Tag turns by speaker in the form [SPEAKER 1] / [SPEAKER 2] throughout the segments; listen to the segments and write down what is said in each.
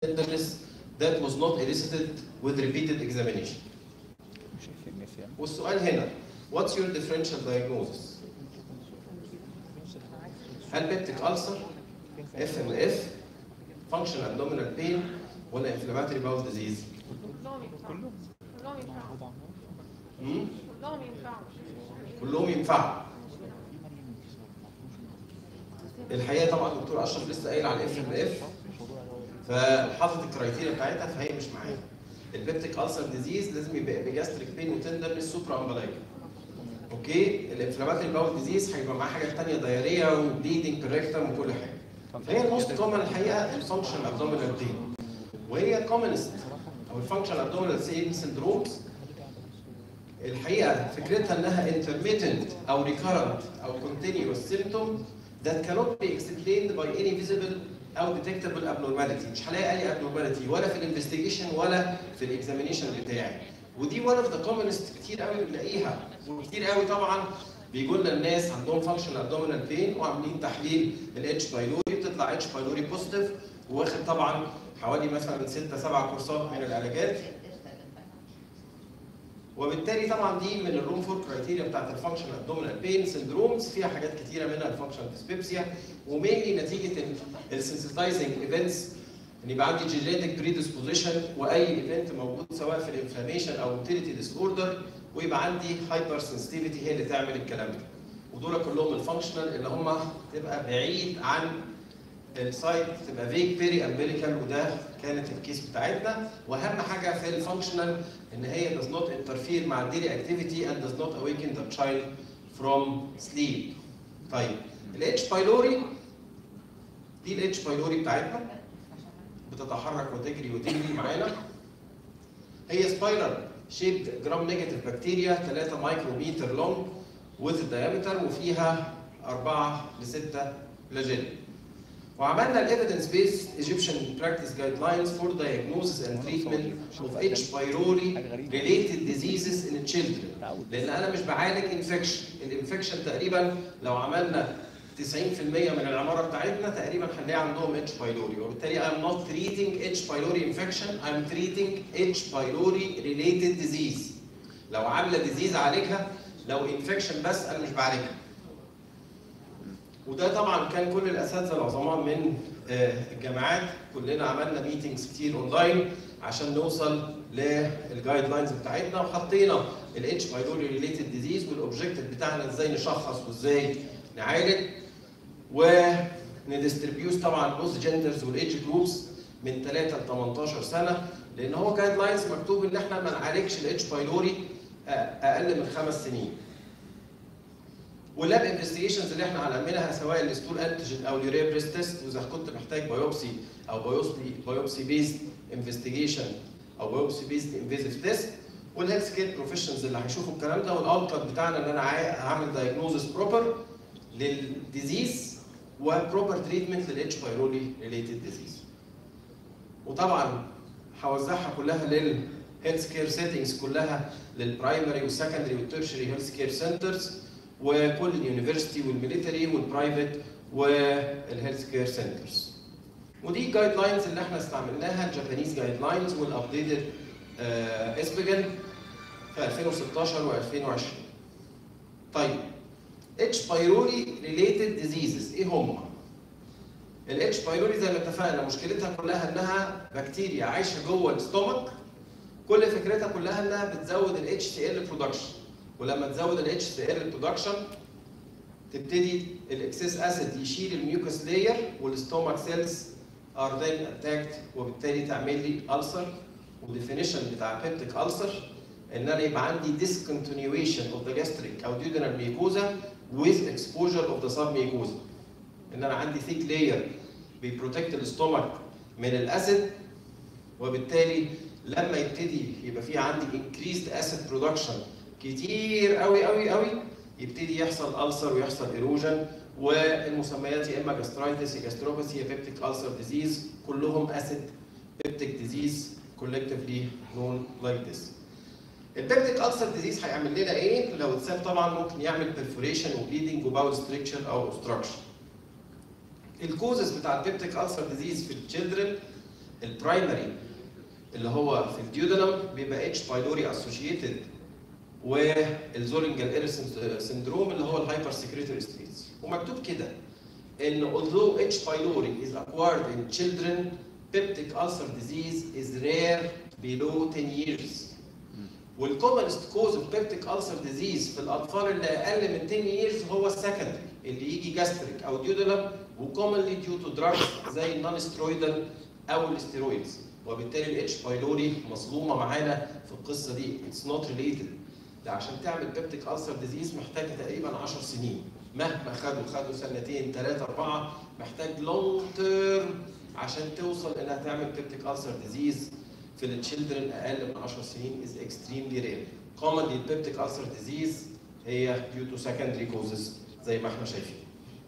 [SPEAKER 1] tenderness that was not elicited with repeated examination. والسؤال هنا what's your differential diagnosis؟ هل بيبتيك ألسر؟ اف ام اف؟ functional abdominal pain ولا inflammatory bowel disease؟
[SPEAKER 2] كلهم ينفعوا كلهم ينفعوا
[SPEAKER 1] مم؟
[SPEAKER 2] كلهم ينفعوا
[SPEAKER 1] كلهم ينفعوا الحقيقه طبعا الدكتور اشرف لسه قايل على الاف ام اف فحاطط الكرايتيريا بتاعتها فهي مش معايا البيبتيك ألسر ديزيز لازم يبقى بجاستريك بين وتندرنس سوبرا امبلايكا اوكي الانفلاماتوري باول ديزيز هيبقى معاه حاجات ثانيه دايريا وبليدنج بريكتم وكل حاجه فهي الموست كومن الحقيقه الفانكشن ابدومينال بين وهي كومنست او الفانكشن ابدومينال سين سندرومز الحقيقه فكرتها انها intermittent او recurrent او continuous symptom that cannot be explained by any visible او detectable abnormality مش هلاقي اي abnormality ولا في الانفستيجيشن ولا في الاكزامينيشن بتاعي ودي one of the commonest كتير قوي بنلاقيها وكتير قوي طبعا بيجوا لنا الناس عندهم فانكشن ابدومينال بين وعاملين تحليل الاتش بايلوري بتطلع اتش بايلوري بوزيتيف واخد طبعا حوالي مثلا 6 7 كورسات من العلاجات وبالتالي طبعا دي من الروم فور كرايتيريا بتاعت الفانكشن ابدومينال بين سندرومز فيها حاجات كتيره منها الفانكشن ديسبيبسيا ومينلي نتيجه السنسيتايزنج ايفنتس ان يبقى عندي جينيتك بريدisposition واي ايفنت موجود سواء في الانفلاميشن او موتيليتي ديس اوردر ويبقى عندي هايبر سنسيتيفيتي هي اللي تعمل الكلام ده ودول كلهم الفانكشنال اللي هم تبقى بعيد عن السايت تبقى فيك بيري امبليكال وده كانت الكيس بتاعتنا واهم حاجه في الفانكشنال ان هي does not interfere مع الديلي اكتيفيتي and does not awaken the child from sleep. طيب الاتش بايلوري دي الاتش بايلوري بتاعتنا بتتحرك وتجري وتجري معانا هي سبايرال شيبد جرام نيجاتيف بكتيريا 3 مايكروميتر لونج with diameter وفيها 4 ل 6 فلاجيلا وعملنا الايفيدنس بيس ايجيبشن براكتس جايد لاينز فور diagnosis and treatment of H. pylori related diseases in children لان انا مش بعالج انفكشن الانفكشن تقريبا لو عملنا 90% من العماره بتاعتنا تقريبا هنلاقي عندهم اتش بايلوري وبالتالي I'm not treating H. pylori infection I'm treating H. pylori related disease لو عامله ديزيز عالجها لو انفكشن بس انا مش بعالجها وده طبعا كان كل الاساتذه العظماء من آه، الجامعات كلنا عملنا ميتنجز كتير اونلاين عشان نوصل للجايد لاينز بتاعتنا وحطينا الاتش بايلوري ريليتد ديزيز والاوبجيكتيف بتاعنا ازاي نشخص وازاي نعالج ونديستريبيوس طبعا بوث جندرز والايدج جروبس من 3 ل 18 سنه لان هو جايد لاينز مكتوب ان احنا ما نعالجش الاتش بايلوري آه، اقل من خمس سنين واللاب انفستيجيشنز اللي احنا هنعملها سواء الستول انتيجين او اليوريا بريست تيست واذا كنت محتاج بايوبسي او بايوبسي بايوبسي بيزد انفستيجيشن او بايوبسي بيزد انفيزيف تيست والهيلث كير بروفيشنالز اللي هيشوفوا الكلام ده والاوتكم بتاعنا ان انا عاي- هعمل دايجنوزس بروبر للديزيز وبروبر تريتمنت للاتش بايرولي ريليتد ديزيز وطبعا هوزعها كلها للهيلث كير سيتنجز كلها للبرايمري والسكندري والتيرشري هيلث كير سنترز وكل اليونيفرستي والميليتري والبرايفت والهيلث كير سنترز ودي الجايد لاينز اللي احنا استعملناها الجابانيز جايد لاينز والابديتد اسبجن في 2016 و2020 طيب اتش بايرولي ريليتد ديزيزز ايه هم؟ الاتش بايرولي زي ما اتفقنا مشكلتها كلها انها بكتيريا عايشه جوه الاستومك كل فكرتها كلها انها بتزود الاتش سي ال برودكشن ولما تزود الاتش سي ال برودكشن تبتدي الاكسس اسيد يشيل الميوكس لاير والاستومك سيلز ار then اتاكت وبالتالي تعمل لي ألسر والديفينيشن بتاع بيبتيك ألسر ان انا يبقى عندي discontinuation of the gastric او duodenal mucosa with exposure of the submucosa ان انا عندي thick layer بيبروتكت الاستومك من الاسيد وبالتالي لما يبتدي يبقى في عندي increased acid production كتير قوي قوي قوي يبتدي يحصل ألسر ويحصل ايروجن والمسميات يا اما جاسترايتس يا جاستروباثي يا بيبتيك ألسر ديزيز كلهم اسيد بيبتيك ديزيز collectively known like this. البيبتيك ألسر ديزيز هيعمل لنا ايه؟ لو اتساب طبعا ممكن يعمل perforation وبليدنج وباول ستريكشر او obstruction. الكوزز بتاع البيبتيك ألسر ديزيز في التشيلدرن البرايمري اللي هو في الديودنم بيبقى اتش بايلوري اسوشيتد والزولينجر ايرس سندروم اللي هو الهايبر سكريتوري ستريتس ومكتوب كده ان although H. pylori is acquired in children peptic ulcer disease is rare below 10 years والكومنست كوز اوف بيبتيك ulcer disease في الاطفال اللي اقل من 10 years هو السكندري اللي يجي جاستريك او ديودنم وكومنلي ديو تو دراجز زي النون سترويدال او الاستيرويدز وبالتالي الاتش بايلوري مظلومه معانا في القصه دي اتس نوت ريليتد ده عشان تعمل بيبتيك ulcer ديزيز محتاجه تقريبا 10 سنين مهما خدوا خدوا سنتين ثلاثه اربعه محتاج لونج تيرم عشان توصل انها تعمل بيبتيك ulcer ديزيز في التشيلدرن اقل من 10 سنين از اكستريملي رير commonly البيبتيك ulcer ديزيز هي due to secondary causes زي ما احنا شايفين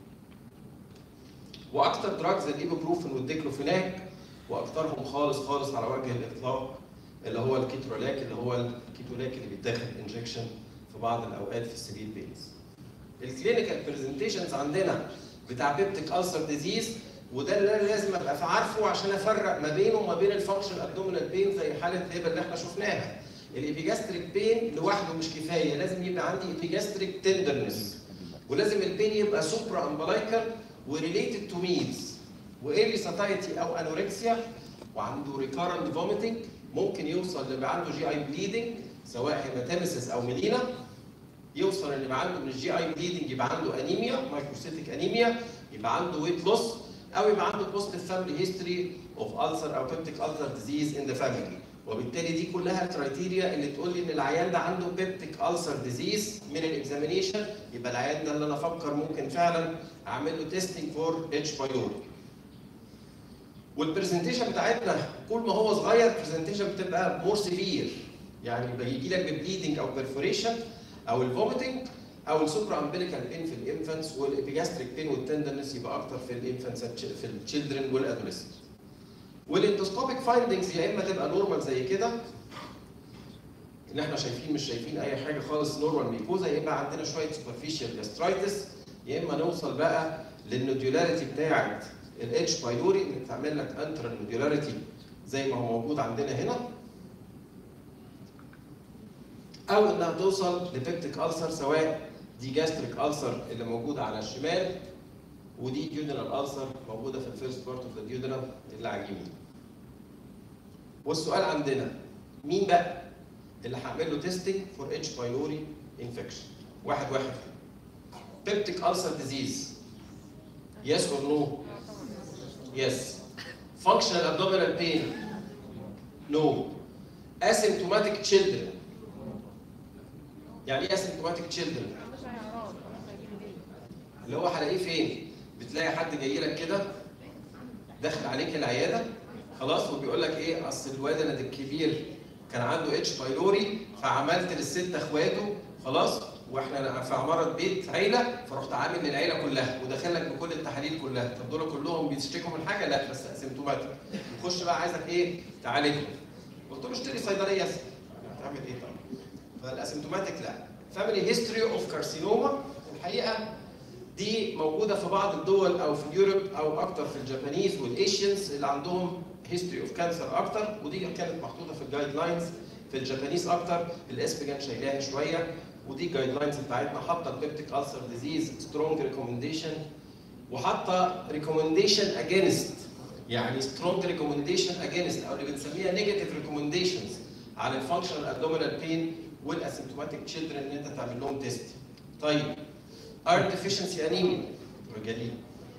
[SPEAKER 1] واكثر دراجز الايبوبروفين والديكلوفيناك واكثرهم خالص خالص على وجه الاطلاق اللي هو الكيترولاك اللي هو الكيتولاك اللي بيتاخد انجكشن في بعض الاوقات في السرير بينز. الكلينيكال برزنتيشنز عندنا بتاع بيبتيك ulcer ديزيز وده اللي انا لازم ابقى عارفه عشان افرق ما بينه وما بين الفانكشن ابدومينال بين زي حاله الهبه اللي احنا شفناها. الابيجاستريك بين لوحده مش كفايه لازم يبقى عندي ابيجاستريك تندرنس ولازم البين يبقى سوبرا امبلايكال وريليتد تو ميلز وايرلي ساتايتي او انوركسيا وعنده ريكارنت فوميتنج ممكن يوصل اللي يبقى عنده جي اي بليدنج سواء هيماتيمسيس او ميلينا يوصل اللي يبقى عنده من الجي اي بليدنج يبقى عنده انيميا مايكروسيتيك انيميا يبقى عنده ويت لوس او يبقى عنده بوزيتيف فاميلي هيستوري اوف السر او بيبتيك السر ديزيز ان ذا فاميلي وبالتالي دي كلها الكرايتيريا اللي تقول لي ان العيان ده عنده بيبتيك السر ديزيز من الاكزامينيشن يبقى العيان ده اللي انا افكر ممكن فعلا اعمل له تيستنج فور اتش بايلوري والبرزنتيشن بتاعتنا كل ما هو صغير البرزنتيشن بتبقى مور سيفير يعني بيجي لك ببليدنج او بيرفوريشن او الفوميتنج او السوبرا امبليكال بين في الانفانتس والابيجاستريك بين والتندرنس يبقى اكتر في الانفانتس في التشيلدرن والادوليسنت والاندوسكوبيك فايندنجز يا اما تبقى نورمال زي كده ان احنا شايفين مش شايفين اي حاجه خالص نورمال ميكوزا يا اما عندنا شويه سوبرفيشال جاسترايتس يا اما نوصل بقى للنوديولاريتي بتاعت الاتش بايلوري ان تعمل لك انترال نوديولاريتي زي ما هو موجود عندنا هنا او انها توصل لبيبتيك السر سواء دي جاستريك السر اللي موجوده على الشمال ودي ديودنال السر موجوده في الفيرست بارت اوف ذا ديودنال اللي على اليمين والسؤال عندنا مين بقى اللي هعمل له تيستنج فور اتش بايلوري انفكشن واحد واحد بيبتيك السر ديزيز يس اور نو يس functional abdominal pain no asymptomatic children يعني ايه asymptomatic children
[SPEAKER 2] مش هيعرض
[SPEAKER 1] اللي هو هلاقيه فين بتلاقي حد جاي لك كده داخل عليك العياده خلاص وبيقول لك ايه اصل الواد انا الكبير كان عنده اتش بايلوري فعملت للست اخواته خلاص واحنا في عماره بيت عيله فرحت عامل للعيله كلها وداخل لك بكل التحاليل كلها طب دول كلهم بيشتكوا من حاجه لا بس اسيمتوماتيك خش بقى عايزك ايه تعالجهم قلت له اشتري صيدليه اسهل هتعمل ايه طبعا فالاسيمتوماتيك لا فاميلي هيستوري اوف كارسينوما الحقيقه دي موجوده في بعض الدول او في يوروب او اكتر في الجابانيز والايشيانز اللي عندهم هيستوري اوف كانسر اكتر ودي كانت محطوطه في الجايد لاينز في الجابانيز اكتر الاسبجان شايلاها شويه ودي الجايد لاينز بتاعتنا حاطه البيبتيك السر ديزيز سترونج ريكومنديشن وحاطه ريكومنديشن اجينست يعني سترونج ريكومنديشن اجينست او اللي بنسميها نيجاتيف ريكومنديشنز على الفانكشنال ابدومينال بين والاسيمتوماتيك تشيلدرن ان انت تعمل لهم تيست. طيب ايرون ديفيشنسي انيميا رجالين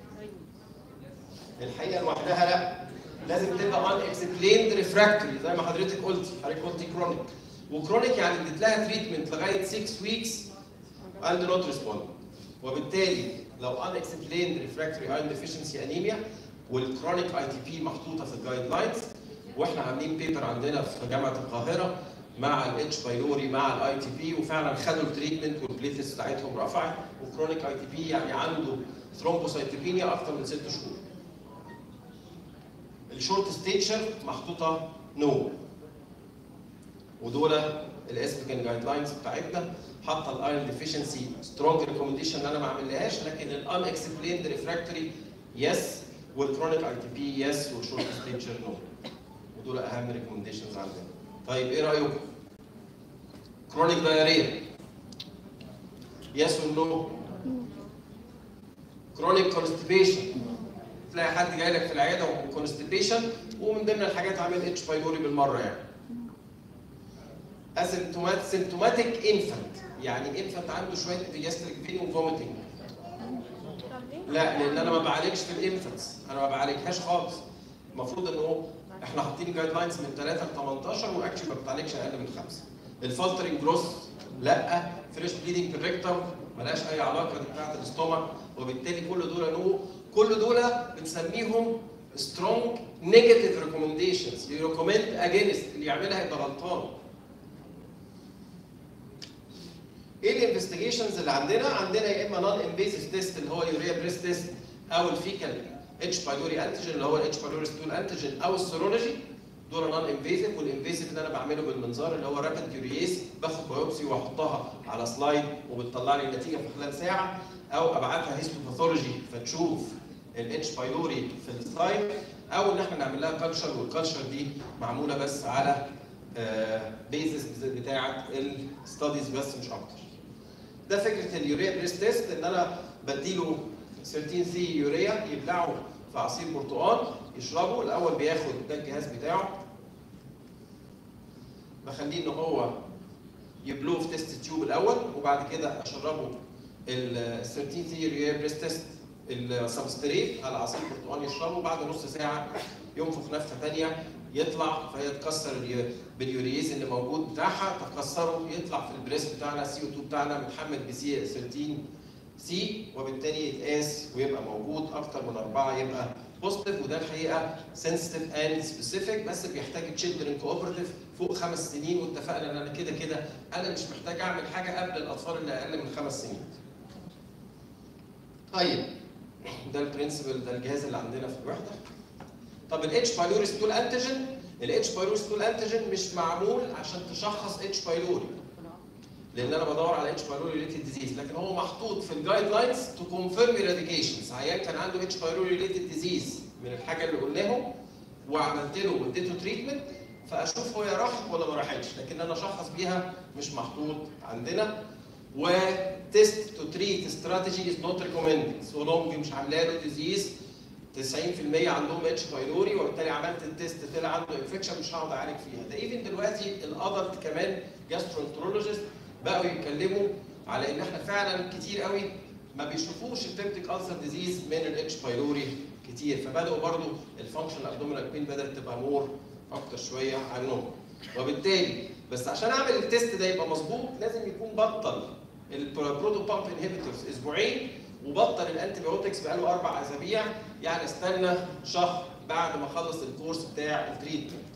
[SPEAKER 1] الحقيقه لوحدها لا لازم تبقى ان اكسبليند ريفراكتوري زي ما حضرتك قلتي حضرتك قلتي كرونيك وكرونيك يعني اديت لها تريتمنت لغايه 6 ويكس اند نوت ريسبوند وبالتالي لو ان اكسبليند ريفراكتوري ايرون ديفيشنسي انيميا والكرونيك اي تي بي محطوطه في الجايد لاينز واحنا عاملين بيبر عندنا في جامعه القاهره مع الاتش بايلوري مع الاي تي بي وفعلا خدوا التريتمنت والبليتس بتاعتهم رفعت وكرونيك اي تي بي يعني عنده ثرومبوسايتوبينيا اكتر من ست شهور. الشورت ستيتشر محطوطه نو ودول الاسبيكان جايد لاينز بتاعتنا حاطه الايرون ديفيشنسي سترونج ريكومنديشن اللي انا ما اعملهاش لكن الان اكسبليند ريفراكتوري يس والكرونيك اي تي بي يس والشورت ستيتشر نو. دول اهم ريكومنديشنز عندنا طيب ايه رايكم كرونيك دايريا يس اور نو كرونيك كونستيبيشن تلاقي حد جاي لك في العياده وكونستيبيشن ومن ضمن الحاجات عامل اتش بايلوري بالمره يعني اسيمتومات سيمتوماتيك انفانت يعني انفانت عنده شويه ابيجاستريك بين وفوميتنج
[SPEAKER 2] طب ليه؟
[SPEAKER 1] لا لان انا ما بعالجش في الانفانتس انا ما بعالجهاش خالص المفروض ان هو احنا حاطين جايد لاينز من 3 ل 18 واكشن ما بتعالجش اقل من 5 الفلترنج جروس لا فريش بليدنج بالريكتم ملهاش اي علاقه دي بتاعت الاستومك وبالتالي كل دول نو كل دول بنسميهم سترونج نيجاتيف ريكومنديشنز يريكومند اجينست اللي يعملها يبقى غلطان ايه الانفستيجيشنز اللي عندنا؟ عندنا يا اما نون انفيسيف تيست اللي هو يوريا بريس تيست او الفيكال اتش بايلوري انتيجين اللي هو الاتش بايلوري ستول انتيجين او السيرولوجي دول نون انفيسيف والانفيسيف اللي انا بعمله بالمنظار اللي هو رابid يورييز باخد بايوبسي واحطها على سلايد وبتطلع لي النتيجه في خلال ساعه او ابعتها هيستوباثولوجي فتشوف الاتش بايلوري في السلايد او ان احنا نعمل لها كلتشر والكلتشر دي معموله بس على بيزس بتاعه الستاديز بس مش اكتر. ده فكره اليوريا بريس تيست ان انا بديله 13 سي يوريا يبلعه في عصير برتقال يشربه الاول بياخد ده الجهاز بتاعه بخليه ان هو يبلوه في تيست تيوب الاول وبعد كده اشربه ال 13 سي يوريا بريس تيست السبستريت على عصير برتقال يشربه بعد نص ساعه ينفخ نفخه ثانيه يطلع فيتكسر اليو- باليوريز اللي موجود بتاعها تكسره يطلع في البريس بتاعنا السي او 2 بتاعنا متحمل بسي 13 سي وبالتالي يتقاس ويبقى موجود اكتر من اربعه يبقى بوزيتيف وده الحقيقه سنسيتيف اند سبيسيفيك بس بيحتاج تشيلدرن كوبرتيف فوق خمس سنين واتفقنا ان انا كده كده انا مش محتاج اعمل حاجه قبل الاطفال اللي اقل من خمس سنين. طيب ده البرنسبل ده الجهاز اللي عندنا في الوحده. طب الاتش بايلوري ستول انتيجين الاتش بايلوري ستول انتيجين مش معمول عشان تشخص اتش بايلوري لان انا بدور على اتش بايلوري ريليتد ديزيز لكن هو محطوط في الجايد لاينز تو كونفيرم ايراديكيشنز عيان كان عنده اتش بايلوري ريليتد ديزيز من الحاجه اللي قلناهم وعملت له واديته تريتمنت فاشوف هو راحت ولا ما راحتش لكن انا اشخص بيها مش محطوط عندنا وتيست تو تريت استراتيجي از نوت ريكومندد سو لونج مش عامله له ديزيز 90% عندهم اتش بايلوري وبالتالي عملت التيست طلع عنده انفكشن مش هقعد اعالج فيها ده ايفن دلوقتي الادلت كمان جاسترونترولوجيست بقوا يتكلموا على ان احنا فعلا كتير قوي ما بيشوفوش البيبتيك ألسر ديزيز من الاتش بايلوري كتير فبداوا برضو الفانكشن ابدومينال بين بدات تبقى مور اكتر شويه عنهم وبالتالي بس عشان اعمل التيست ده يبقى مظبوط لازم يكون بطل البروتو بامب انهبيتورز اسبوعين وبطل الانتي بايوتكس بقاله اربع اسابيع يعني استنى شهر بعد ما اخلص الكورس بتاع التريتمنت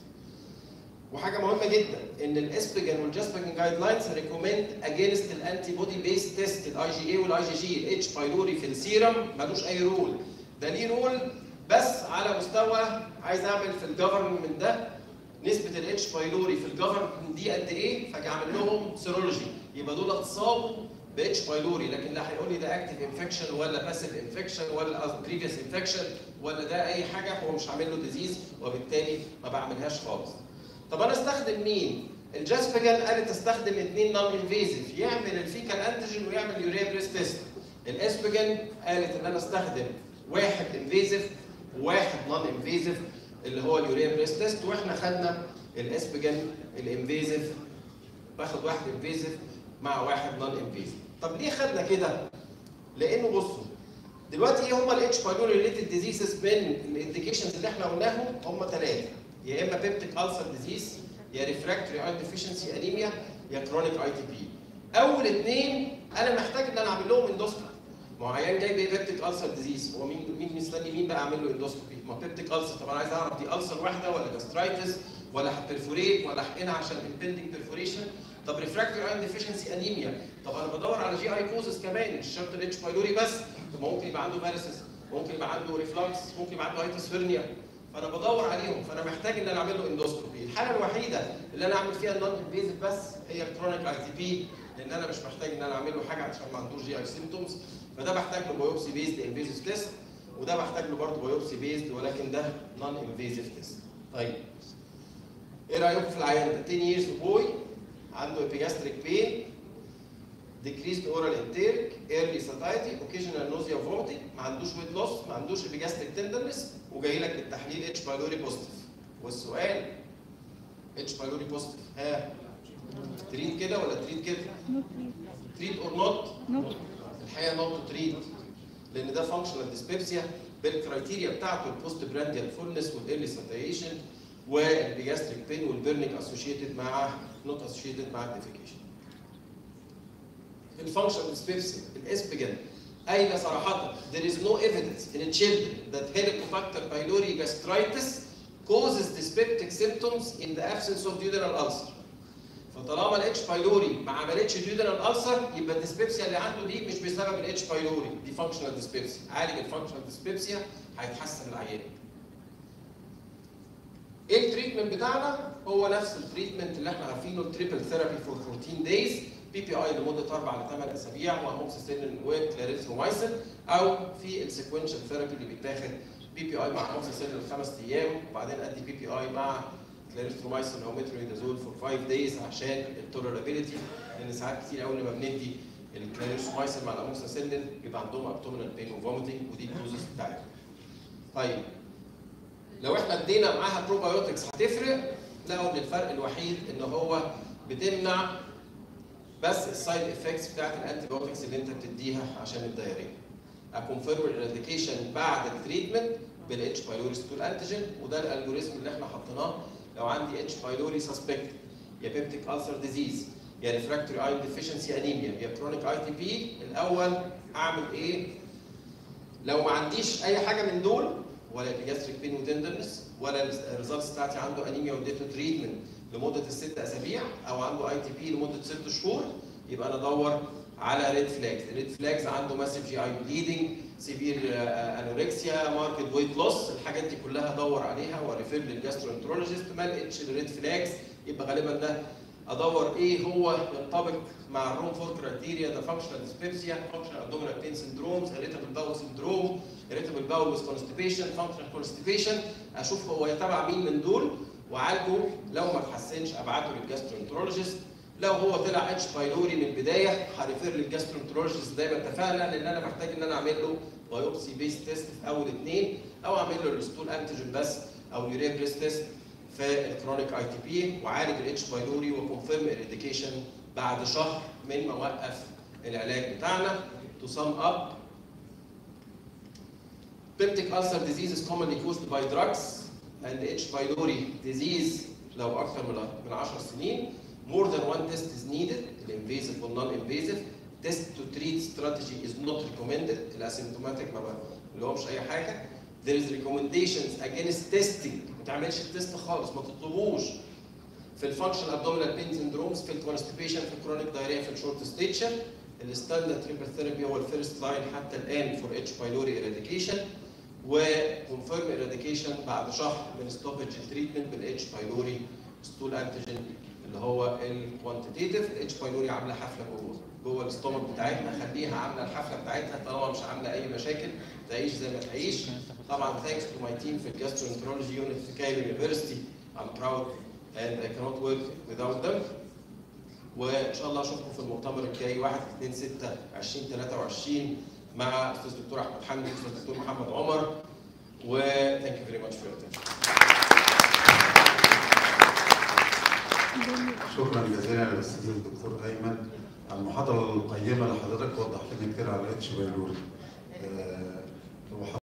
[SPEAKER 1] وحاجه مهمه جدا ان الاسبجن والجاسبجن جايد لاينز ريكومند اجينست الانتي بودي بيس تيست الاي جي اي والاي جي جي الاتش بايلوري في السيرم ملوش اي رول ده ليه رول بس على مستوى عايز اعمل في الجفرمنت ده نسبه الاتش بايلوري في الجفرمنت دي قد ايه فاجي اعمل لهم سيرولوجي يبقى دول اتصابوا باتش بايلوري لكن لا هيقول لي ده اكتف انفكشن ولا باسيف انفكشن ولا بريفيوس انفكشن ولا ده اي حاجه هو مش عامل له ديزيز وبالتالي ما بعملهاش خالص طب انا استخدم مين؟ الجاسبجن قالت استخدم اثنين نون انفيزيف يعمل الفيكال انتيجين ويعمل يوريا بريس تيست. الاسبجن قالت ان انا استخدم واحد انفيزيف وواحد نون انفيزيف اللي هو اليوريا بريس تيست واحنا خدنا الاسبجن الانفيزيف باخد واحد انفيزيف مع واحد نون انفيزيف. طب ليه خدنا كده؟ لانه بصوا دلوقتي ايه هم الاتش بايلوري ريليتد ديزيزز من الانديكيشنز اللي احنا قلناهم هم ثلاثه يا اما بيبتيك ألسر ديزيز يا ريفراكتوري اي ديفيشنسي انيميا يا كرونيك اي تي بي اول اثنين انا محتاج ان انا اعمل لهم اندوسكوبي ما هو عيان جاي بيبتيك ألسر ديزيز هو مين مين مستني مين بقى اعمل له اندوسكوبي ما بيبتيك ألسر طب انا عايز اعرف دي ألسر واحده ولا جاسترايتس ولا هبرفوريت ولا احقنها عشان البندنج بيرفوريشن طب ريفراكتوري اي ديفيشنسي انيميا طب انا بدور على جي اي كوزز كمان مش شرط الاتش بايلوري بس طب ممكن يبقى عنده فيروسز ممكن يبقى عنده ريفلكس ممكن يبقى عنده هايتس هيرنيا فانا بدور عليهم فانا محتاج ان انا اعمل له اندوسكوبي الحاله الوحيده اللي انا اعمل فيها النون انفيزيف بس هي الكرونيك اي تي بي لان انا مش محتاج ان انا اعمل له حاجه عشان ما عندوش جي اي سيمتومز فده بحتاج له بايوبسي بيزد انفيزيف تيست وده بحتاج له برضه بايوبسي بيزد ولكن ده نون انفيزيف تيست طيب ايه رايكم في العيان ده 10 years boy عنده epigastric pain decreased oral intake early satiety occasional nausea vomiting ما عندوش weight loss ما عندوش epigastric tenderness وجاي لك بالتحليل اتش بايلوري بوزيتيف والسؤال اتش بايلوري بوزيتيف ها تريد كده ولا تريد كده؟ تريد اور نوت؟ الحقيقه نوت تريد لان ده فانكشنال ديسبيبسيا بالكرايتيريا بتاعته البوست برانديال فولنس والايرلي ساتيشن والبيجاستريك بين والبيرنينج اسوشيتد مع نوت اسوشيتد مع الديفيكيشن. الفانكشنال ديسبيبسيا الاسم بجد قايله صراحه there is no evidence in children that Helicobacter pylori gastritis causes dyspeptic symptoms in the absence of duodenal ulcer. فطالما الاتش بايلوري ما عملتش ديودنال السر يبقى الديسبيبسيا اللي عنده دي مش بسبب الاتش بايلوري دي فانكشنال ديسبيبسيا عالج الفانكشنال ديسبيبسيا هيتحسن العيان ايه التريتمنت بتاعنا هو نفس التريتمنت اللي احنا عارفينه التريبل ثيرابي فور 14 دايز بي بي اي لمده 4 ل 8 اسابيع واموكسيسيلين وكلاريثرومايسين او في السيكونشال ثيرابي اللي بيتاخد بي بي اي مع اموكسيسيلين خمس ايام وبعدين ادي بي بي اي مع كلاريثرومايسين او مترونيدازول فور 5 دايز عشان التولرابيلتي لان ساعات كتير قوي لما بندي الكلاريثرومايسين مع الاموكسيسيلين بيبقى عندهم ابتومينال بين وفوميتنج ودي الدوزز بتاعتهم. طيب لو احنا ادينا معاها بروبايوتكس هتفرق؟ لقوا ان الفرق الوحيد ان هو بتمنع بس السايد افكتس بتاعت الانتي بايوتكس اللي انت بتديها عشان الدايريه. اكونفيرم الاريديكيشن بعد التريتمنت بالاتش بايلوري ستول انتيجين وده الالجوريزم اللي احنا حطيناه لو عندي اتش بايلوري سسبكت يا بيبتيك السر ديزيز يا ريفراكتوري ايون ديفيشنسي انيميا يا كرونيك اي تي بي الاول اعمل ايه؟ لو ما عنديش اي حاجه من دول ولا بيجاستريك بين وتندرنس ولا الريزلتس بتاعتي عنده انيميا واديته تريتمنت لمده الست اسابيع او عنده اي تي بي لمده ست شهور يبقى انا ادور على ريد فلاجز، الريد فلاجز عنده ماسيف جي اي بليدنج سيفير انوركسيا ماركت ويت لوس الحاجات دي كلها ادور عليها وريفير للجاسترونترولوجيست ما لقيتش الريد فلاجز يبقى غالبا ده ادور ايه هو ينطبق مع الروم فور كرايتيريا ده فانكشنال ديسبيبسيا فانكشنال ابدومينال بين سندرومز اريتابل باول سندروم اريتابل باول ويز كونستيبيشن فانكشنال كونستيبيشن اشوف هو يتبع مين من دول وعالجه لو ما اتحسنش ابعته للجاسترونترولوجيست لو هو طلع اتش بايلوري من البدايه هريفير للجاسترونترولوجيست زي ما اتفقنا لان انا محتاج ان انا اعمل له بايوبسي بيس تيست في اول اثنين او اعمل له الستول انتيجين بس او يوريا بريس تيست في الكرونيك اي تي بي وعالج الاتش بايلوري وكونفيرم اريديكيشن بعد شهر من ما وقف العلاج بتاعنا to sum up peptic ulcer disease is commonly caused by drugs and H. pylori disease لو اكثر من من 10 سنين more than one test is needed الانفيزيف والنون انفيزيف test to treat strategy is not recommended الاسيمتوماتيك ما لهمش اي حاجه there is recommendations against testing ما تعملش التست خالص ما تطلبوش في الفانكشن ابدومينال بين سندرومز في الكونستيبيشن في الكرونيك دايريا في الشورت ستيتشر الستاندرد تريبل ثيرابي هو الفيرست لاين حتى الان فور اتش بايلوري اريديكيشن وكونفيرم اريديكيشن بعد شهر من ستوبج التريتمنت بالاتش بايلوري ستول انتيجين اللي هو الكوانتيتيف الاتش بايلوري عامله حفله جوه جوه الاستومك بتاعتنا خليها عامله الحفله بتاعتها طالما مش عامله اي مشاكل تعيش زي ما تعيش طبعا ثانكس تو ماي تيم في الجاسترونترولوجي يونت في كايرو يونيفرستي I'm proud and I cannot work without them وان شاء الله اشوفكم في المؤتمر الجاي 1 2 6 20 23 مع استاذ دكتور احمد حمدي استاذ دكتور محمد عمر و thank you very much for your attention.
[SPEAKER 3] شكرا جزيلا للاستاذ الدكتور ايمن على المحاضره القيمه اللي حضرتك وضحت لنا كتير على الاتش بايلوري